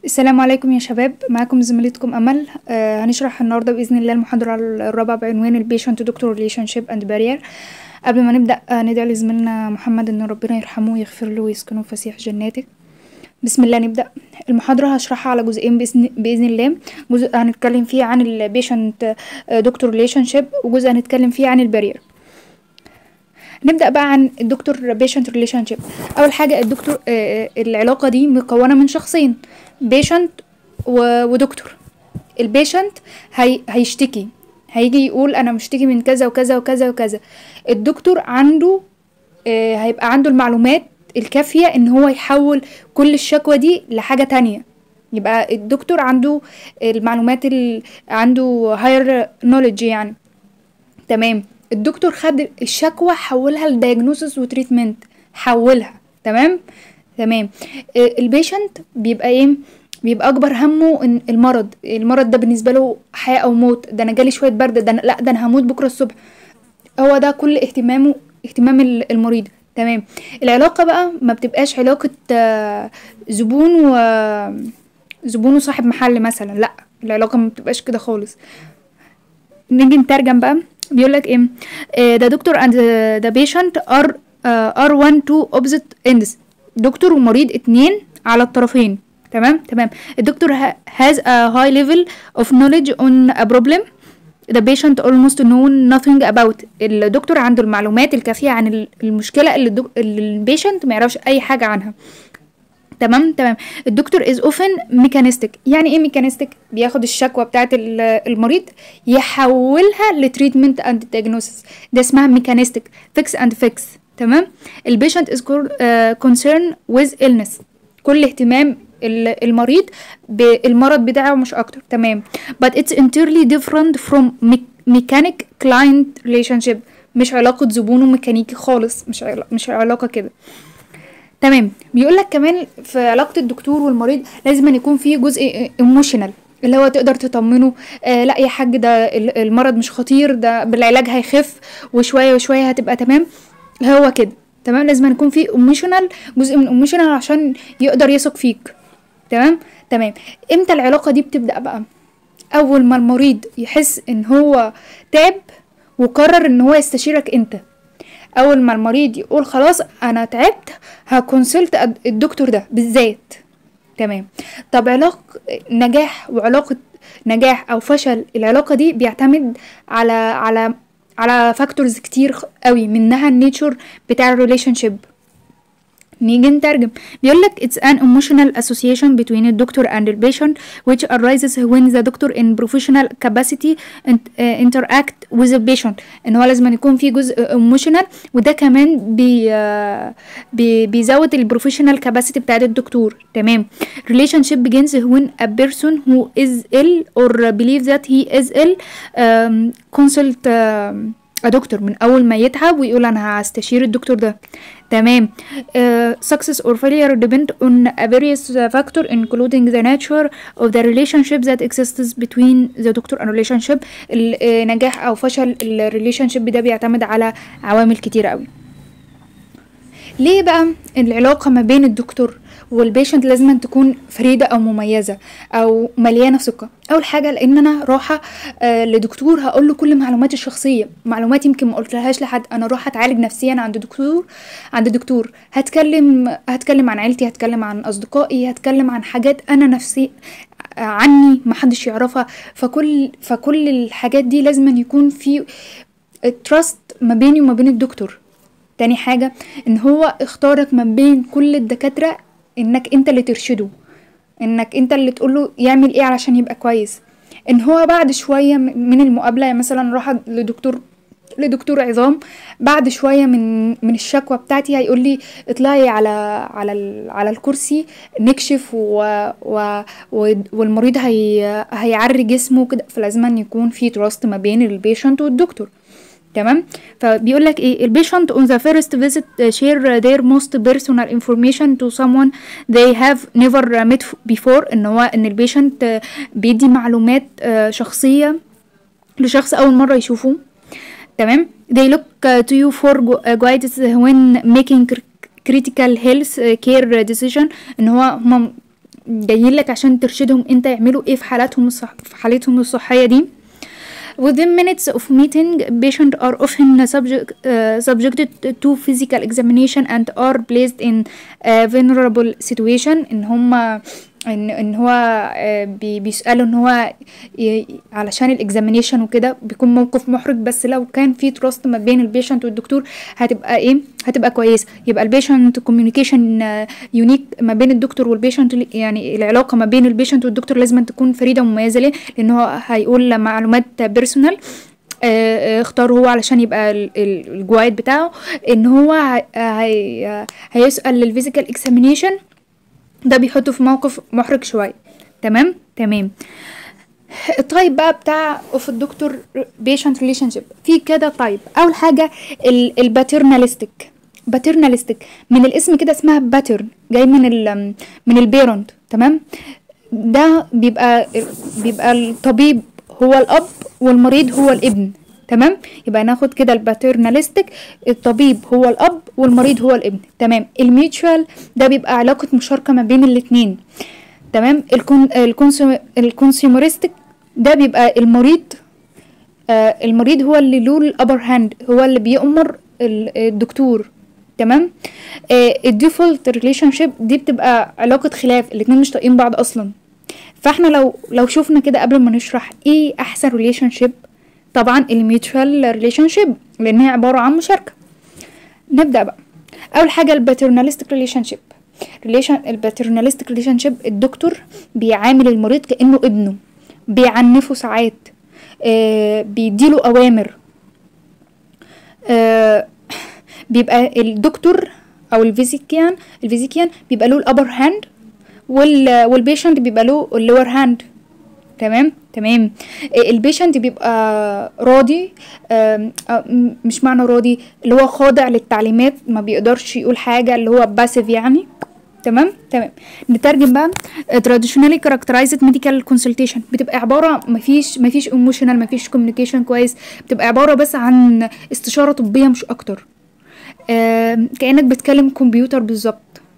السلام عليكم يا شباب معاكم زميلتكم امل آه هنشرح النهارده باذن الله المحاضره الرابعه بعنوان البيشنت دكتور ريليشن شيب اند بارير قبل ما نبدا آه ندعي لزميلنا محمد ان ربنا يرحمه ويغفر له ويسكنه في فسيح جناته بسم الله نبدا المحاضره هشرحها على جزئين باذن باذن الله جزء هنتكلم فيه عن البيشنت دكتور ريليشن شيب وجزء هنتكلم فيه عن البارير نبدا بقى عن الدكتور بيشنت ريليشن شيب اول حاجه الدكتور آه العلاقه دي مكونه من شخصين بيشنت ودكتور البيشنت هي هيشتكي هيجي يقول انا مشتكي من كذا وكذا وكذا وكذا الدكتور عنده آه هيبقى عنده المعلومات الكافيه ان هو يحول كل الشكوى دي لحاجه تانية يبقى الدكتور عنده المعلومات ال... عنده هاير نوليدج يعني تمام الدكتور خد الشكوى حولها لدياجنوسيس وتريتمنت حولها تمام تمام البيشنت بيبقى ايه بيبقى اكبر همه ان المرض المرض ده بالنسبه له حياه او موت ده انا جالي شويه برد ده أنا لا ده انا هموت بكره الصبح هو ده كل اهتمامه اهتمام المريض تمام العلاقه بقى ما بتبقاش علاقه زبون و زبون وصاحب محل مثلا لا العلاقه ما بتبقاش كده خالص نيجي نترجم بقى بيقول لك ايه the doctor and the patient are uh, are one two opposite ends دكتور ومريض اتنين على الطرفين تمام تمام الدكتور has a high level of knowledge on a problem the patient almost know nothing about الدكتور عنده المعلومات الكافية عن المشكلة اللي, الدك... اللي البيشنت ما يعرفش أي حاجة عنها تمام تمام الدكتور is often mechanistic يعني ايه mechanistic بياخد الشكوى بتاعت المريض يحولها لتريتمنت اند diagnosis ده اسمها mechanistic fix and fix تمام البيشنت is concerned with illness كل اهتمام المريض بالمرض بتاعه مش اكتر تمام but it's entirely different from mechanic client relationship مش علاقة زبون وميكانيكي خالص مش علاقة مش علاقة كده تمام بيقول لك كمان في علاقة الدكتور والمريض لازم أن يكون في جزء ايموشنال اللي هو تقدر تطمنه آه لا يا حاج ده المرض مش خطير ده بالعلاج هيخف وشوية وشوية هتبقى تمام هو كده تمام لازم يكون في ايموشنال جزء من ايموشنال عشان يقدر يثق فيك تمام تمام امتى العلاقة دي بتبدأ بقى اول ما المريض يحس ان هو تعب وقرر ان هو يستشيرك انت اول ما المريض يقول خلاص انا تعبت هكونسلت الدكتور ده بالذات تمام طب علاقة نجاح وعلاقة نجاح او فشل العلاقة دي بيعتمد على على على فاكتورز كتير قوي منها النيتشر بتاع الريليشن شيب نيجي نترجم بيقول لك it's an emotional association between the doctor and the patient which arises when the doctor in professional capacity interact with the patient ان هو لازم يكون في جزء emotional وده كمان بي بي بيزود البروفيشنال كاباسيتي بتاعت الدكتور تمام relationship begins when a person who is ill or believes that he is ill um, consult um, دكتور من اول ما يتعب ويقول انا هستشير الدكتور ده تمام uh, success or failure depend on a various factor including the nature of the relationship that exists between the doctor and relationship النجاح او فشل الريليشن شيب ده بيعتمد على عوامل كتير قوي ليه بقى العلاقه ما بين الدكتور والبيشنت لازم تكون فريده او مميزه او مليانه ثقه اول حاجه لان انا رايحه آه لدكتور هقول له كل معلوماتي الشخصيه معلومات يمكن ما قلتلهاش لحد انا رايحه اتعالج نفسيا عند دكتور عند دكتور هتكلم هتكلم عن عيلتي هتكلم عن اصدقائي هتكلم عن حاجات انا نفسي عني محدش يعرفها فكل فكل الحاجات دي لازم يكون في تراست ما بيني وما بين الدكتور تاني حاجه ان هو اختارك ما بين كل الدكاتره انك انت اللي ترشده انك انت اللي تقوله يعمل ايه علشان يبقى كويس ان هو بعد شويه من المقابله يعني مثلا راح لدكتور لدكتور عظام بعد شويه من من الشكوى بتاعتي هيقول لي اطلعي على على على الكرسي نكشف و و والمريض هي هيعري جسمه كده فلازم أن يكون في تراست ما بين البيشنت والدكتور تمام فبيقول لك ايه البيشنت on the first visit share their most personal information to someone they have never met before ان هو ان البيشنت بيدي معلومات شخصيه لشخص اول مره يشوفه تمام they look to you for guidance when making critical health care decision ان هو هم جايين لك عشان ترشدهم انت يعملوا ايه في حالاتهم الصح في حالتهم الصحيه دي Within minutes of meeting, patients are often subject, uh, subjected to physical examination and are placed in a vulnerable situation ان هم ان ان هو آه، بي- بيسألوا ان هو ي- علشان الاكزامينيشن وكده بيكون موقف محرج بس لو كان في تراست ما بين البيشنت والدكتور هتبقى ايه هتبقى كويسه يبقى البيشنت كوميونيكيشن يونيك ما بين الدكتور والبيشنت يعني العلاقه ما بين البيشنت والدكتور لازم تكون فريده ومميزه ليه لان هو هيقول معلومات بيرسونال اختار هو علشان يبقى ال- ال- الجوايد بتاعه ان هو هي- هي هيسأل للفيزيكال اكزامينيشن ده بيحطه في موقف محرج شويه تمام تمام الطيب بقى بتاع اوف الدكتور بيشنت ريليشن شيب في كده طيب اول حاجه الباترناليستيك باترناليستيك من الاسم كده اسمها باترن جاي من ال من البيرنت تمام ده بيبقى بيبقى الطبيب هو الاب والمريض هو الابن تمام يبقى ناخد كده الباترناليستيك الطبيب هو الاب والمريض هو الابن تمام الميوتشوال ده بيبقى علاقه مشاركه ما بين الاتنين تمام الكون الكونسيوم الكونسيومرستيك ده بيبقى المريض آه المريض هو اللي له الابر هاند هو اللي بيأمر ال- الدكتور تمام آه الديفولت ريليشن شيب دي بتبقى علاقة خلاف الاتنين مش طايقين بعض اصلا فاحنا لو لو شفنا كده قبل ما نشرح ايه احسن ريليشن شيب طبعا الميوتشوال ريليشن شيب لان هي عبارة عن مشاركة نبدأ بقى اول حاجة الباترناليستيك ريليشن شيب ريليشن الباترناليستيك ريليشن شيب الدكتور بيعامل المريض كانه ابنه بيعنفه ساعات آه بيديله اوامر آه بيبقى الدكتور او الفيزيكيان الفيزيكيان بيبقى له الابر هاند وال والبيشنت بيبقى له اللور هاند تمام تمام آه، البيشنت بيبقى راضي آم، آه، م- مش معنى راضي اللي هو خاضع للتعليمات ما بيقدرش يقول حاجة اللي هو باسيف يعني تمام تمام نترجم بقى traditionally characterized medical consultation بتبقى عبارة مفيش مفيش emotional مفيش communication كويس بتبقى عبارة بس عن استشارة طبية مش أكتر آم، كأنك بتكلم كمبيوتر بالظبط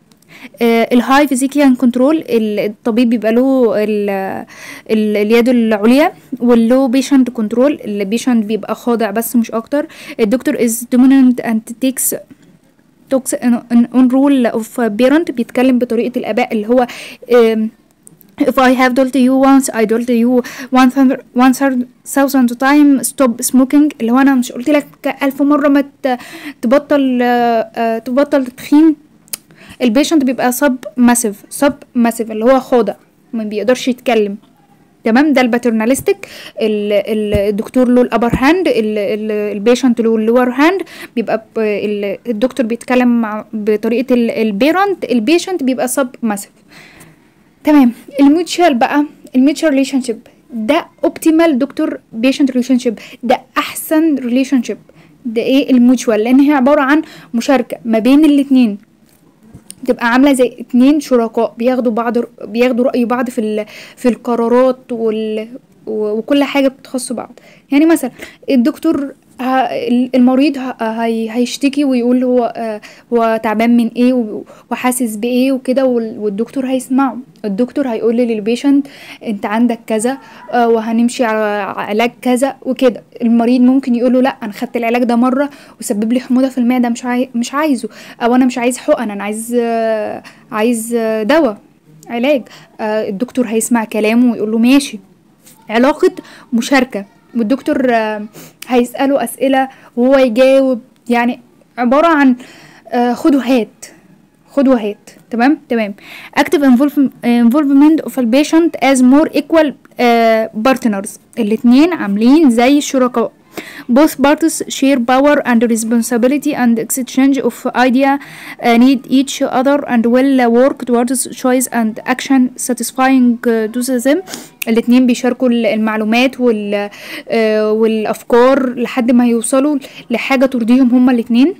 الهاي فيزيكيان كنترول الطبيب بيبقى له ال ال اليد العليا واللو بيشنت كنترول البيشنت بيبقى خاضع بس مش اكتر الدكتور از دومينانت اند تيكس توكس اون رول اوف بيرنت بيتكلم بطريقه الاباء اللي هو um, If I have told you once I told you one hundred one thousand time stop smoking اللي هو أنا مش قلت لك ألف مرة ما ت- تبطل آه، آه، تبطل تدخين البيشنت بيبقى سب ماسيف سب ماسيف اللي هو خاضع ما بيقدرش يتكلم تمام ده الباترناليستيك ال- ال- الدكتور له الابر هاند البيشنت له اللور هاند بيبقى ب- ال- الدكتور بيتكلم مع بطريقه البيرنت البيشنت بيبقى سب ماسيف تمام الميوتشوال بقى الميوتشوال ريليشن شيب ده اوبتيمال دكتور بيشنت ريليشن شيب ده احسن ريليشن شيب ده ايه الميوتشوال لان هي عباره عن مشاركه ما بين الاتنين تبقى عامله زي اتنين شركاء بياخدوا بعض بياخدوا راي بعض في ال- في القرارات وال و- وكل حاجه بتخص بعض يعني مثلا الدكتور ه- المريض ه- هي- هيشتكي ويقول هو آه، هو تعبان من ايه و- وحاسس بايه وكده وال- والدكتور هيسمعه الدكتور هيقول للبيشنت انت عندك كذا آه، وهنمشي على علاج كذا وكده المريض ممكن يقول له لا انا خدت العلاج ده مره وسبب لي حموضه في المعده مش عاي... مش عايزه او انا مش عايز حقن انا عايز آه، عايز آه، دواء علاج آه، الدكتور هيسمع كلامه ويقول له ماشي علاقة مشاركة والدكتور آه، هيسأله أسئلة وهو يجاوب يعني عبارة عن آه، خد وهات خد وهات تمام تمام active involve- involvement of a patient as more equal آه، partners الاتنين عاملين زي الشركاء both parties share power and responsibility and exchange of idea uh, need each other and will work towards choice and action satisfying uh, to them الاتنين بيشاركوا ال- المعلومات وال آه، والافكار لحد ما يوصلوا لحاجه ترضيهم هما الاتنين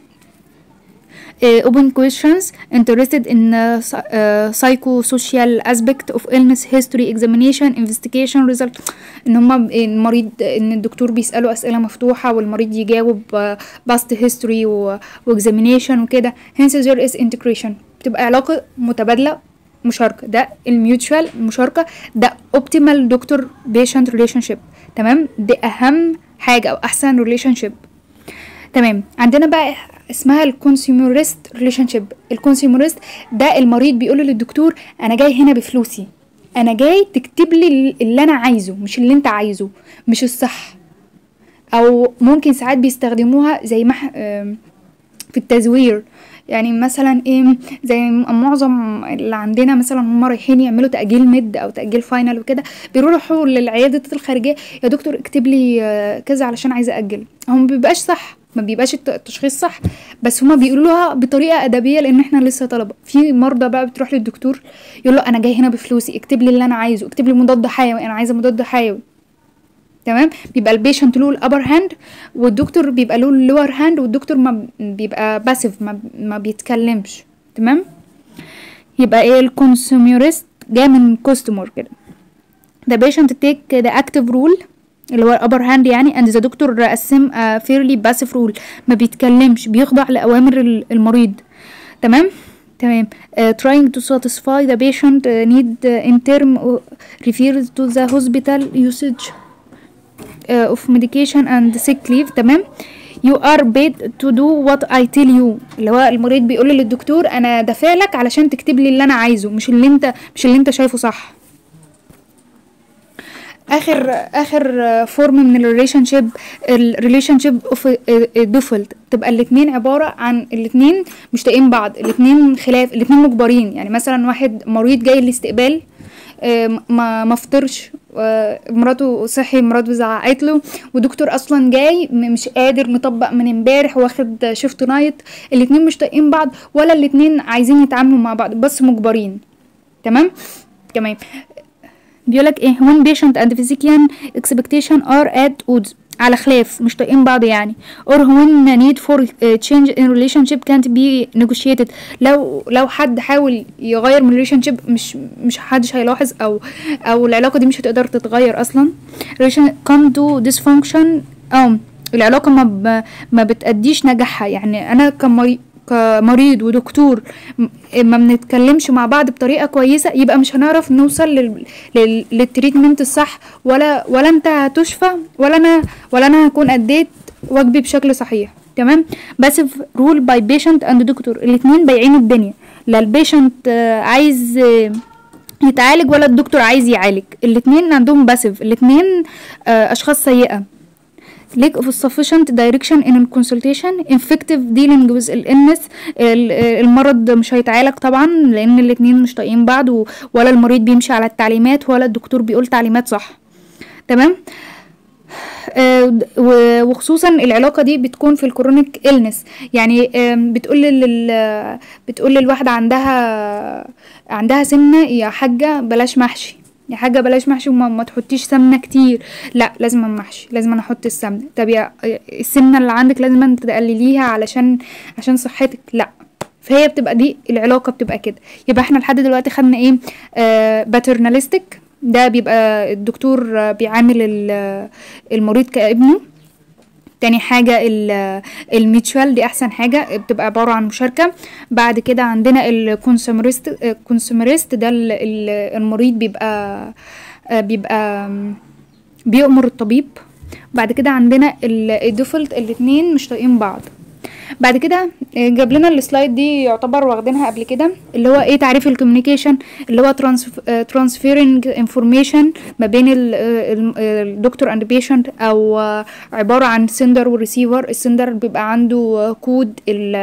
uh, open questions interested in uh, psy- uh, psychosocial aspect of illness history examination investigation result ان هما ب- المريض ان الدكتور بيسأله اسئلة مفتوحة والمريض يجاوب uh, past history و, و examination وكده hence there is integration بتبقى علاقة متبادلة مشاركه ده الميوتشوال مشاركه ده اوبتيمال دكتور بيشنت ريليشن شيب تمام دي اهم حاجه او احسن ريليشن شيب تمام عندنا بقى اسمها الكونسيومرست ريليشن شيب الكونسيومرست ده المريض بيقول للدكتور انا جاي هنا بفلوسي انا جاي تكتب لي اللي انا عايزه مش اللي انت عايزه مش الصح او ممكن ساعات بيستخدموها زي ما في التزوير يعني مثلا ايه زي معظم اللي عندنا مثلا هم رايحين يعملوا تاجيل مد او تاجيل فاينل وكده بيروحوا للعياده الخارجيه يا دكتور اكتب لي كذا علشان عايزه اجل هو ما بيبقاش صح ما بيبقاش التشخيص صح بس هما بيقولوها بطريقه ادبيه لان احنا لسه طلبه في مرضى بقى بتروح للدكتور يقول له انا جاي هنا بفلوسي اكتب لي اللي انا عايزه اكتب لي مضاد حيوي انا عايزه مضاد حيوي تمام بيبقى البيشنت له الابر هاند والدكتور بيبقى له اللور هاند والدكتور ما بيبقى باسيف ما, ما بيتكلمش تمام يبقى ايه الكونسوميرست جاي من كاستمر كده the patient take the active rule اللي هو الابر هاند يعني and the doctor قسم uh, fairly passive rule ما بيتكلمش بيخضع لأوامر المريض تمام تمام uh, trying to satisfy the patient uh, need uh, in term uh, refers to the hospital usage uh, of medication and sick leave تمام you are paid to do what I tell you اللي هو المريض بيقول للدكتور انا دافع لك علشان تكتب لي اللي انا عايزه مش اللي انت مش اللي انت شايفه صح اخر اخر فورم من الريليشن شيب الريليشن شيب اوف ديفولت تبقى الاثنين عباره عن الاثنين مش طايقين بعض الاثنين خلاف الاثنين مجبرين يعني مثلا واحد مريض جاي الاستقبال ما ما فطرش مراته صحي مراته زعقت له ودكتور اصلا جاي مش قادر مطبق من امبارح واخد شيفت نايت الاتنين مش طايقين بعض ولا الاتنين عايزين يتعاملوا مع بعض بس مجبرين تمام تمام بيقولك ايه when patient and physician expectation are at odds على خلاف مش طايقين بعض يعني or when need for change in relationship can't be negotiated لو لو حد حاول يغير من relationship مش مش حدش هيلاحظ او او العلاقه دي مش هتقدر تتغير اصلا relation come to dysfunction او العلاقه ما ب... ما بتأديش نجاحها يعني انا كمريض كمريض ودكتور ما بنتكلمش مع بعض بطريقه كويسه يبقى مش هنعرف نوصل لل... لل... للتريتمنت الصح ولا ولا انت هتشفى ولا انا ولا انا هكون اديت واجبي بشكل صحيح تمام بس رول باي بيشنت اند دكتور الاتنين بايعين الدنيا لا البيشنت عايز يتعالج ولا الدكتور عايز يعالج الاتنين عندهم باسيف الاتنين اشخاص سيئه lack of sufficient direction in consultation effective dealing with illness المرض مش هيتعالج طبعا لان الاتنين مش طايقين بعض ولا المريض بيمشي على التعليمات ولا الدكتور بيقول تعليمات صح تمام آه وخصوصا العلاقه دي بتكون في الكرونيك إلنس يعني آه بتقول لل بتقول للواحده عندها عندها سمنه يا حاجه بلاش محشي يا حاجه بلاش محشي وما ما تحطيش سمنه كتير لا لازم محشي لازم انا احط السمنه طب يا السمنه اللي عندك لازم تقلليها علشان عشان صحتك لا فهي بتبقى دي العلاقه بتبقى كده يبقى احنا لحد دلوقتي خدنا ايه آه باترناليستيك ده بيبقى الدكتور بيعامل المريض كابنه تاني حاجة الميتشوال دي أحسن حاجة بتبقى عبارة عن مشاركة بعد كده عندنا الكونسومرست الكونسومرست ده المريض بيبقى بيبقى بيأمر الطبيب بعد كده عندنا الديفولت الاتنين مش طايقين بعض بعد كده جاب لنا السلايد دي يعتبر واخدينها قبل كده اللي هو ايه تعريف الكوميونيكيشن اللي هو ترانسفيرنج انفورميشن ما بين الدكتور اند بيشنت او عباره عن سندر وريسيفر السندر بيبقى عنده كود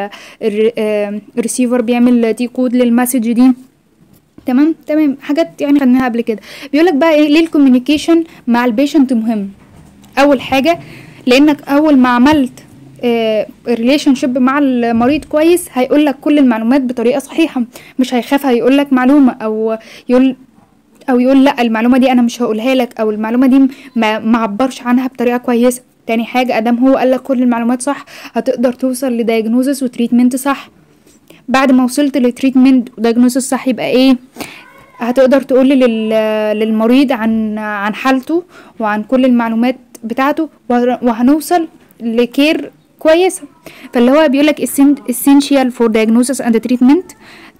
الريسيفر بيعمل دي كود للمسج دي تمام تمام حاجات يعني خدناها قبل كده بيقولك بقى ايه ليه الكوميونيكيشن مع البيشنت مهم اول حاجه لانك اول ما عملت ريليشن شيب مع المريض كويس هيقول لك كل المعلومات بطريقه صحيحه مش هيخاف هيقول لك معلومه او يقول او يقول لا المعلومه دي انا مش هقولها لك او المعلومه دي ما معبرش عنها بطريقه كويسه تاني حاجه ادام هو قال لك كل المعلومات صح هتقدر توصل لدايجنوزس وتريتمنت صح بعد ما وصلت لتريتمنت ودايجنوزس صح يبقى ايه هتقدر تقول للمريض عن عن حالته وعن كل المعلومات بتاعته وهنوصل لكير كويسه فاللي هو بيقول لك essential for diagnosis and treatment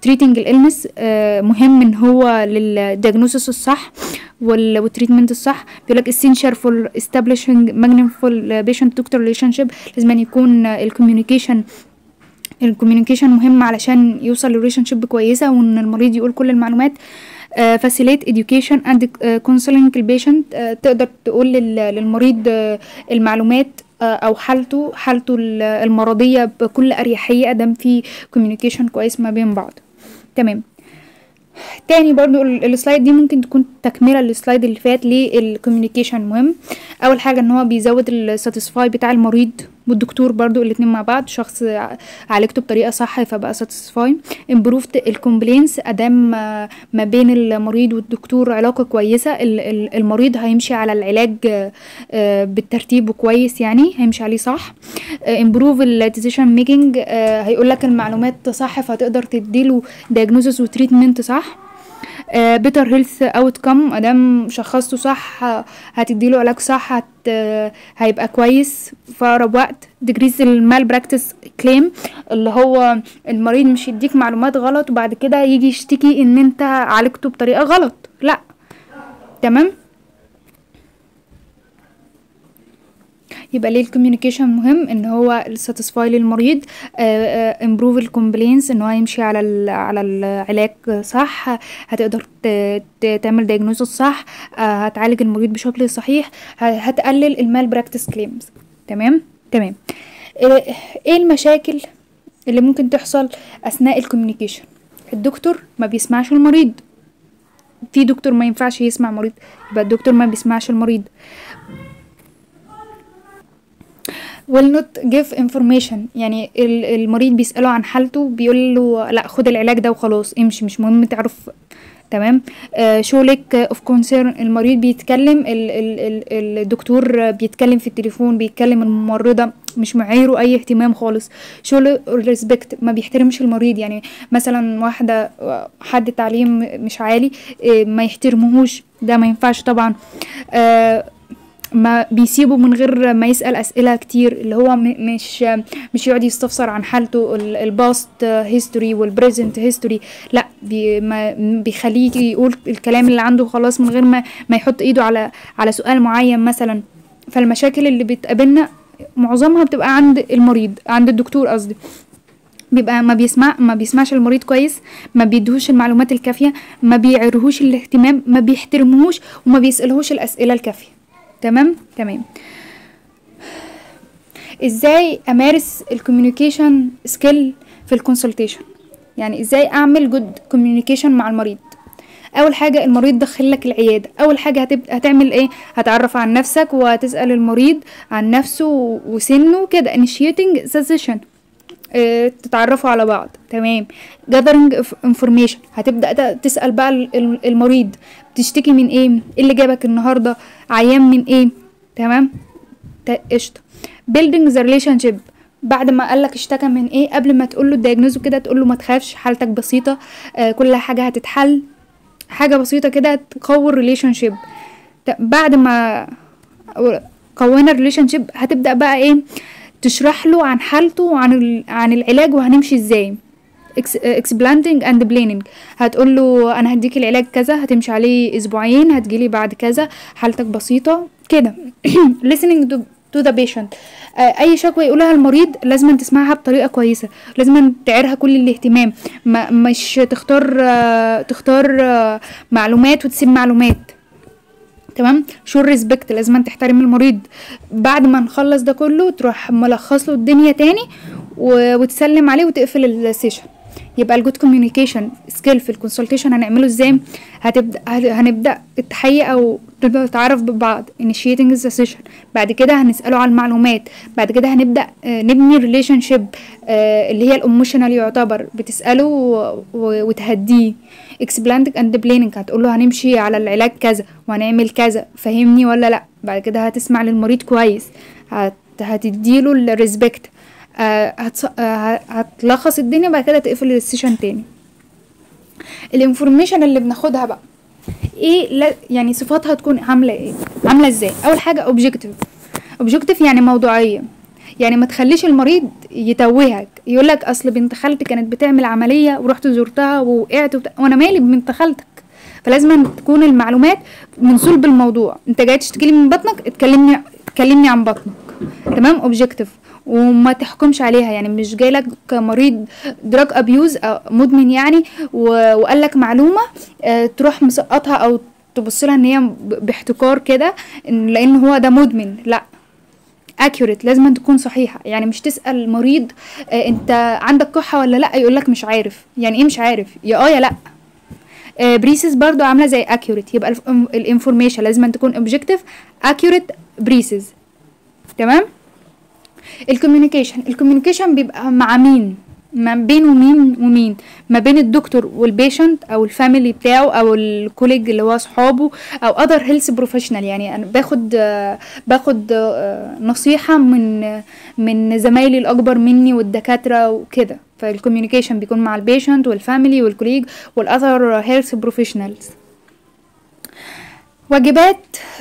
تريتنج الالنس مهم ان هو للدياجنوسيس الصح والتريتمنت الصح بيقول لك essential for establishing meaningful patient doctor relationship لازم أن يكون الكوميونيكيشن الكوميونيكيشن مهم علشان يوصل لريليشن شيب كويسه وان المريض يقول كل المعلومات فاسيليت education and counseling البيشنت تقدر تقول لل- للمريض آه، المعلومات آه، او حالته حالته ال- المرضيه بكل اريحيه ادام في كوميونيكيشن كويس ما بين بعض تمام تاني برضو ال- السلايد دي ممكن تكون تكملة للسلايد اللي فات ليه الكوميونيكيشن مهم اول حاجة ان هو بيزود الساتيسفاي بتاع المريض والدكتور برضو الاتنين مع بعض شخص ع- عالجته بطريقة صح فبقى ساتيسفاي امبروفد الكومبلينس ادام آه، ما بين المريض والدكتور علاقة كويسة ال- ال- المريض هيمشي على العلاج آه، آه، بالترتيب وكويس يعني هيمشي عليه صح امبروف الديسيشن ميكنج هيقول لك المعلومات صح فهتقدر تديله دايجنوزس وتريتمنت صح بيتر هيلث اوت كم ادام شخصته صح آه، هتديله علاج صح هت آه، هيبقى كويس في اقرب وقت ديجريز المال براكتس كليم اللي هو المريض مش يديك معلومات غلط وبعد كده يجي يشتكي ان انت عالجته بطريقه غلط لا تمام يبقى ليه الكوميونيكيشن مهم ان هو الساتيسفاي للمريض امبروف الكومبلينس ان هو يمشي على ال- على العلاج صح هتقدر ت- ت- تعمل دايجنوز صح آه، هتعالج المريض بشكل صحيح ه- هتقلل المال براكتس كليمز تمام تمام آه، ايه المشاكل اللي ممكن تحصل اثناء الكوميونيكيشن الدكتور ما بيسمعش المريض في دكتور ما ينفعش يسمع مريض يبقى الدكتور ما بيسمعش المريض will not give information يعني ال- المريض بيسأله عن حالته بيقول له لا خد العلاج ده وخلاص امشي مش مهم تعرف تمام شو لك اوف كونسيرن المريض بيتكلم ال ال ال الدكتور بيتكلم في التليفون بيتكلم الممرضة مش معيره اي اهتمام خالص شو ريسبكت ما بيحترمش المريض يعني مثلا واحدة حد تعليم مش عالي آه، ما يحترمهوش ده ما ينفعش طبعا آه، ما بيسيبه من غير ما يسأل أسئلة كتير اللي هو م- مش مش يقعد يستفسر عن حالته الباست هيستوري والبريزنت هيستوري لا بي ما بيخليه يقول الكلام اللي عنده خلاص من غير ما ما يحط ايده على على سؤال معين مثلا فالمشاكل اللي بتقابلنا معظمها بتبقى عند المريض عند الدكتور قصدي بيبقى ما بيسمع ما بيسمعش المريض كويس ما بيدهوش المعلومات الكافية ما بيعرهوش الاهتمام ما بيحترمهوش وما بيسألهوش الأسئلة الكافية تمام تمام ازاي امارس الكوميونيكيشن سكيل في الكونسلتيشن يعني ازاي اعمل جود كوميونيكيشن مع المريض اول حاجه المريض دخل لك العياده اول حاجه هتب... هتعمل ايه هتعرف عن نفسك وهتسال المريض عن نفسه و- وسنه كده initiating the session آه، تتعرفوا على بعض تمام gathering of information هتبدا ت- تسال بقى ال- ال- المريض بتشتكي من ايه ايه اللي جابك النهارده عيان من ايه تمام ت- قشطه building the relationship بعد ما قالك اشتكى من ايه قبل ما تقول له الدياجنوز كده تقول له ما تخافش حالتك بسيطه آه كل حاجه هتتحل حاجه بسيطه كده تقوي الريليشن شيب بعد ما قوينا الريليشن شيب هتبدا بقى ايه تشرح له عن حالته وعن ال- عن العلاج وهنمشي ازاي اكسبلانتنج اند بلاننج هتقول له انا هديك العلاج كذا هتمشي عليه اسبوعين هتجيلي بعد كذا حالتك بسيطه كده listening to to the patient آه، اي شكوى يقولها المريض لازم تسمعها بطريقه كويسه لازم تعيرها كل الاهتمام ما مش تختار آه، تختار آه، معلومات وتسيب معلومات تمام شو الريسبكت لازم تحترم المريض بعد ما نخلص ده كله تروح ملخص له الدنيا تاني و... وتسلم عليه وتقفل السيشن يبقى الجود كوميونيكيشن سكيل في الكونسلتيشن هنعمله ازاي هتبدا هنبدا التحيه او نبدا نتعرف ببعض initiating the session بعد كده هنساله على المعلومات بعد كده هنبدا آه، نبني ريليشن شيب اللي هي الايموشنال يعتبر بتساله و- و- وتهديه اكسبلاندنج اند بلاننج هتقول له هنمشي على العلاج كذا وهنعمل كذا فهمني ولا لا بعد كده هتسمع للمريض كويس هت هتديله الريسبكت آه هتص... آه هتلخص الدنيا بعد كده تقفل السيشن تاني الانفورميشن اللي بناخدها بقى ايه لا يعني صفاتها تكون عامله ايه عامله ازاي اول حاجه اوبجكتيف اوبجكتيف يعني موضوعيه يعني ما تخليش المريض يتوهك يقول لك اصل بنت خالتي كانت بتعمل عمليه ورحت زرتها ووقعت وبت... وانا مالي ببنت خالتك فلازم تكون المعلومات من صلب الموضوع انت جاي تشتكي من بطنك اتكلمني اتكلمني عن بطنك تمام اوبجكتيف وما تحكمش عليها يعني مش جاي لك مريض دراج ابيوز او مدمن يعني و- وقال لك معلومه اه تروح مسقطها او تبص لها ان هي ب- باحتكار كده إن- لان هو ده مدمن لا accurate لازم تكون صحيحه يعني مش تسال المريض آه انت عندك كحه ولا لا يقول لك مش عارف يعني ايه مش عارف يا اه يا لا آه بريسز برضو عامله زي accurate يبقى الانفورميشن لازم تكون objective accurate بريسز تمام الكوميونيكيشن الكوميونيكيشن بيبقى مع مين ما بين ومين ومين ما بين الدكتور والبيشنت او الفاميلي بتاعه او الكوليج اللي هو اصحابه او اذر هيلث بروفيشنال يعني انا باخد آه، باخد آه، نصيحه من آه، من زمايلي الاكبر مني والدكاتره وكده فالكوميونيكيشن بيكون مع البيشنت والفاميلي والكوليج والاذر هيلث بروفيشنالز واجبات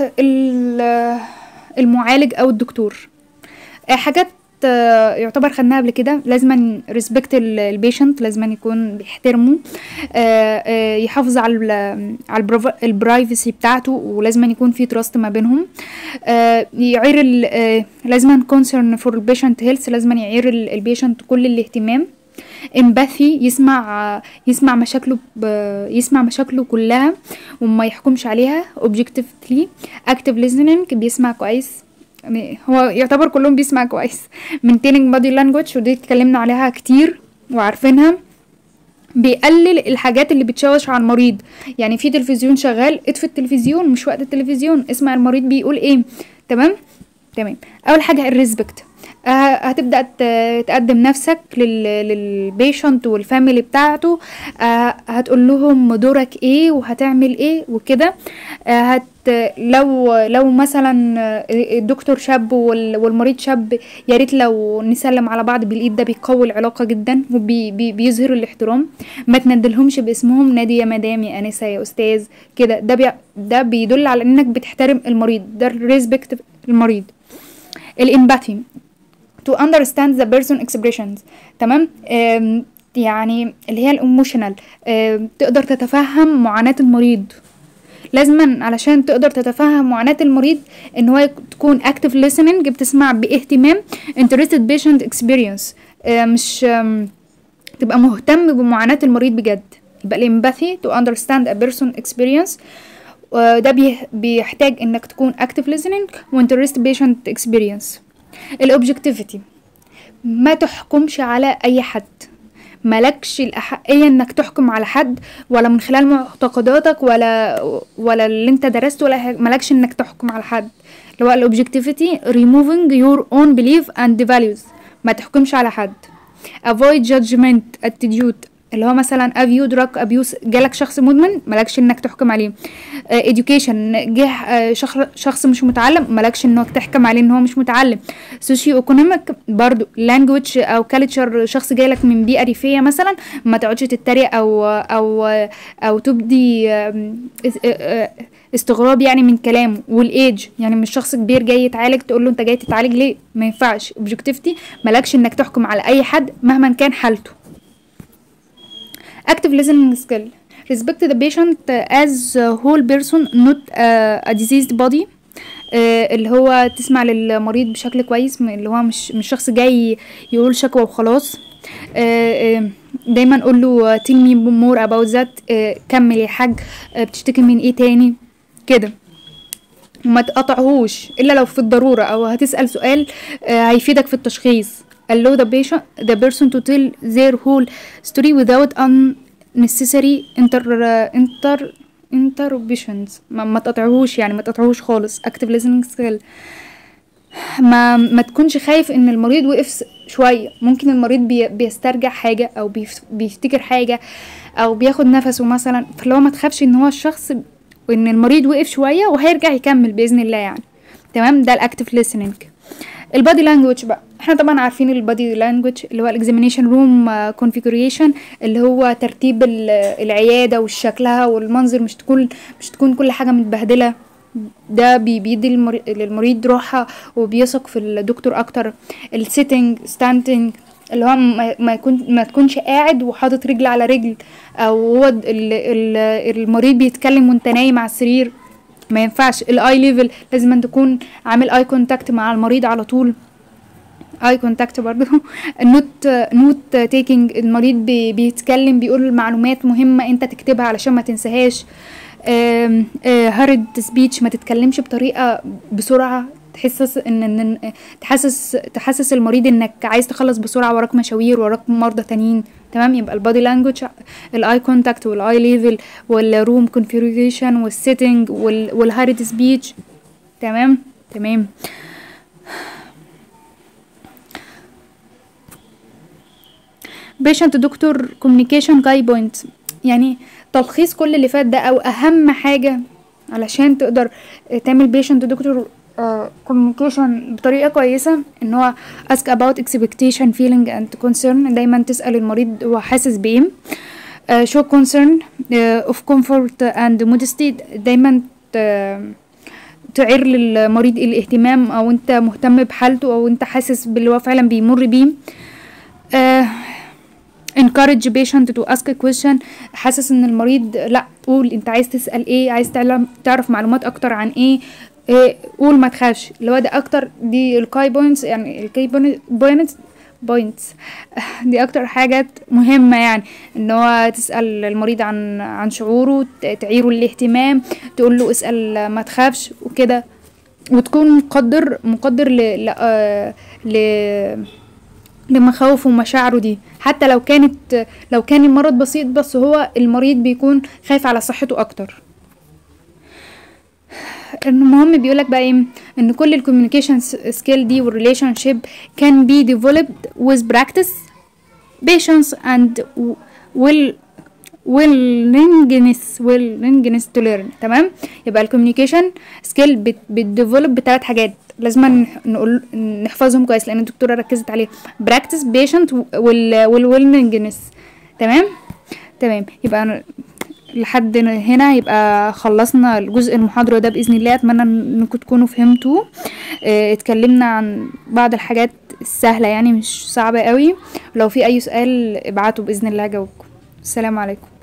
ال- المعالج او الدكتور آه، حاجات آه، يعتبر خدناها قبل كده لازم ريسبكت البيشنت لازم يكون بيحترمه آه، آه، يحافظ على ال- على البراف- البرايفسي بتاعته ولازم يكون في تراست ما بينهم آه، يعير ال- آه، لازم كونسرن فور البيشنت هيلث لازم يعير البيشنت كل الاهتمام امباثي يسمع يسمع مشاكله ب... يسمع مشاكله كلها وما يحكمش عليها objectively active listening بيسمع كويس يعني هو يعتبر كلهم بيسمع كويس maintaining body language ودي اتكلمنا عليها كتير وعارفينها بيقلل الحاجات اللي بتشوش على المريض يعني في تلفزيون شغال اطفي التلفزيون مش وقت التلفزيون اسمع المريض بيقول ايه تمام تمام اول حاجه الريسبكت آه هتبدا ت- تقدم نفسك لل للبيشنت والفاميلي بتاعته آه هتقول لهم دورك ايه وهتعمل ايه وكده آه هت لو لو مثلا آه، الدكتور شاب وال- والمريض شاب يا ريت لو نسلم على بعض بالايد ده بيقوي العلاقه جدا وبيظهر الاحترام ما تندلهمش باسمهم نادي يا مدام يا انسه يا استاذ كده ده بي ده بيدل على انك بتحترم المريض ده الريسبكت المريض الامباثي to understand the person expressions تمام آم، يعني اللي هي الايموشنال تقدر تتفهم معاناة المريض لازما علشان تقدر تتفهم معاناة المريض ان هو يك- تكون active listening بتسمع باهتمام interested patient experience آه، مش آم، تبقى مهتم بمعاناة المريض بجد يبقى الامباثي to understand a person experience وده بيه- بيحتاج انك تكون active listening و interest patient experience الاوبجكتيفيتي ما تحكمش على اي حد ملكش الأحقية انك تحكم على حد ولا من خلال معتقداتك ولا ولا اللي انت درسته ولا حاجة- ملكش انك تحكم على حد اللي هو الاوبجكتيفيتي removing your own belief and values ما تحكمش على حد avoid judgment attitude اللي هو مثلا افيو دراج ابيوس جالك شخص مدمن مالكش انك تحكم عليه education جه آه، شخص شخص مش متعلم مالكش انك تحكم عليه ان هو مش متعلم سوشيو ايكونوميك برضو language او culture شخص جايلك من بيئه ريفيه مثلا ما تقعدش تتريق او او او تبدي آم، اس- آه، آه، استغراب يعني من كلامه والايدج يعني مش شخص كبير جاي يتعالج تقول له انت جاي تتعالج ليه ما ينفعش objectivity مالكش انك تحكم على اي حد مهما كان حالته active listening skill respect the patient as a whole person not a, a diseased body آه، اللي هو تسمع للمريض بشكل كويس م- اللي هو مش مش شخص جاي يقول شكوى وخلاص آه، آه، دايما اقول له tell me more about that آه، كمل يا حاج آه، بتشتكي من ايه تاني كده وما تقطعهوش الا لو في الضروره او هتسال سؤال آه، هيفيدك في التشخيص allow the patient the person to tell their whole story without unnecessary inter inter interruptions ما, ما تقطعهوش يعني ما تقطعهوش خالص active listening skill ما ما تكونش خايف ان المريض وقف س- شويه ممكن المريض بي بيسترجع حاجه او بيف بيفتكر حاجه او بياخد نفسه مثلا فلو ما تخافش ان هو الشخص وان المريض وقف شويه وهيرجع يكمل باذن الله يعني تمام ده الاكتف listening البادي لانجوج بقى احنا طبعا عارفين البادي لانجوج اللي هو الاكزامينيشن روم كونفيجريشن اللي هو ترتيب ال- العياده وشكلها والمنظر مش تكون مش تكون كل حاجه متبهدله ده بي- بيدي المري- للمريض راحة وبيثق في الدكتور اكتر السيتنج ستاندنج اللي هو ما ما يكون ما تكونش قاعد وحاطط رجل على رجل او هو ال- ال- المريض بيتكلم وانت نايم على السرير ما ينفعش الاي ليفل لازم أن تكون عامل اي كونتاكت مع المريض على طول اي كونتاكت برضه نوت نوت تيكينج المريض بي بيتكلم بيقول معلومات مهمه انت تكتبها علشان ما تنساهاش هارد سبيتش ما تتكلمش بطريقه بسرعه تحسس ان ان إن- تحسس تحسس المريض انك عايز تخلص بسرعه وراك مشاوير وراك مرضى تانيين تمام يبقى البادي لانجوج الاي كونتاكت والاي ليفل والروم كونفيجريشن والسيتنج والهارد سبيتش تمام تمام بيشنت دكتور كوميونيكيشن جاي بوينت يعني تلخيص كل اللي فات ده او اهم حاجه علشان تقدر تعمل بيشنت دكتور كوميونيكيشن بطريقه كويسه ان هو ask about expectation feeling and concern دايما تسال المريض هو حاسس بايه uh, show concern uh, of comfort and modesty دايما ت- تعير للمريض الاهتمام او انت مهتم بحالته او انت حاسس باللي هو فعلا بيمر بيه uh, encourage patient to ask a question حاسس ان المريض لا قول انت عايز تسأل ايه عايز تعلم تعرف معلومات اكتر عن ايه إيه قول ما تخافش اللي هو ده اكتر دي الكاي بوينتس يعني الكاي بوينتس بوينتس دي اكتر حاجات مهمة يعني ان هو تسأل المريض عن عن شعوره ت- تعيره الاهتمام تقول له اسأل ما تخافش وكده وتكون مقدر مقدر ل ل, آه ل لمخاوفه ومشاعره دي حتى لو كانت لو كان المرض بسيط بس هو المريض بيكون خايف على صحته اكتر المهم بيقولك بقى ايه ان كل الكوميونيكيشن سكيل دي والريليشن شيب كان بي developed with practice patience and will willingness willingness to learn تمام يبقى الكوميونيكيشن سكيل بتديفلوب بثلاث حاجات لازم نقول نحفظهم كويس لان الدكتوره ركزت عليه براكتس بيشنت والويلنجنس تمام تمام يبقى أنا لحد هنا يبقى خلصنا الجزء المحاضرة ده بإذن الله أتمنى إنكم تكونوا فهمتوه اه اتكلمنا عن بعض الحاجات السهلة يعني مش صعبة قوي لو في أي سؤال ابعتوا بإذن الله هجاوبكم السلام عليكم